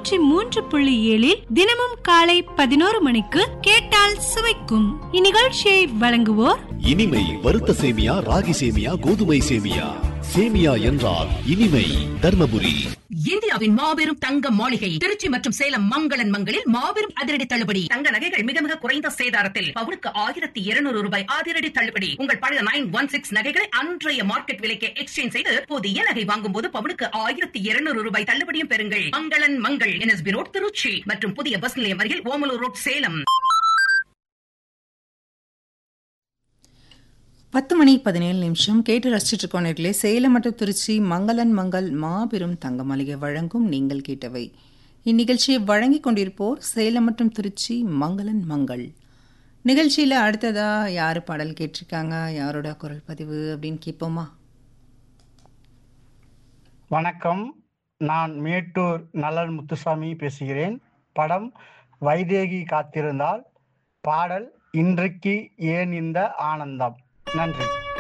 நூற்றி மூன்று புள்ளி ஏழில் தினமும் காலை பதினோரு மணிக்கு கேட்டால் சுவைக்கும் இந்நிகழ்ச்சியை வழங்குவோர் இனிமை வறுத்த சேமியா ராகி சேமியா கோதுமை சேமியா சேமியா என்றால் இனிமை தர்மபுரி இந்தியாவின் மாபெரும் தங்க மாளிகை திருச்சி மற்றும் சேலம் மங்களன் மங்களில் மாபெரும் அதிரடி தள்ளுபடி தங்க நகைகள் மிக மிக குறைந்த சேதாரத்தில் பவுனுக்கு ஆயிரத்தி இருநூறு ரூபாய் அதிரடி தள்ளுபடி உங்கள் பழைய நைன் ஒன் சிக்ஸ் நகைகளை அன்றைய மார்க்கெட் விலைக்கு எக்ஸ்சேஞ்ச் செய்து புதிய நகை வாங்கும் போது பவுனுக்கு ஆயிரத்தி இருநூறு ரூபாய் தள்ளுபடியும் பெறுங்கள் மங்களன் மங்கள் என்எஸ்பி ரோட் திருச்சி மற்றும் புதிய பஸ் நிலையம் அருகில் ஓமலூர் ரோட் சேலம் பத்து மணி பதினேழு நிமிஷம் கேட்டு ரசிச்சுட்டு இருக்கோம் நேர்களே சேலம் மற்றும் திருச்சி மங்களன் மங்கள் மாபெரும் தங்க மாளிகை வழங்கும் நீங்கள் கேட்டவை இந்நிகழ்ச்சியை வழங்கி கொண்டிருப்போர் சேலம் மற்றும் திருச்சி மங்களன் மங்கள் நிகழ்ச்சியில் அடுத்ததா யார் பாடல் கேட்டிருக்காங்க யாரோட குரல் பதிவு அப்படின்னு கேட்போமா வணக்கம் நான் மேட்டூர் நலன் முத்துசாமி பேசுகிறேன் படம் வைதேகி காத்திருந்தால் பாடல் இன்றைக்கு ஏன் இந்த ஆனந்தம் நன்றி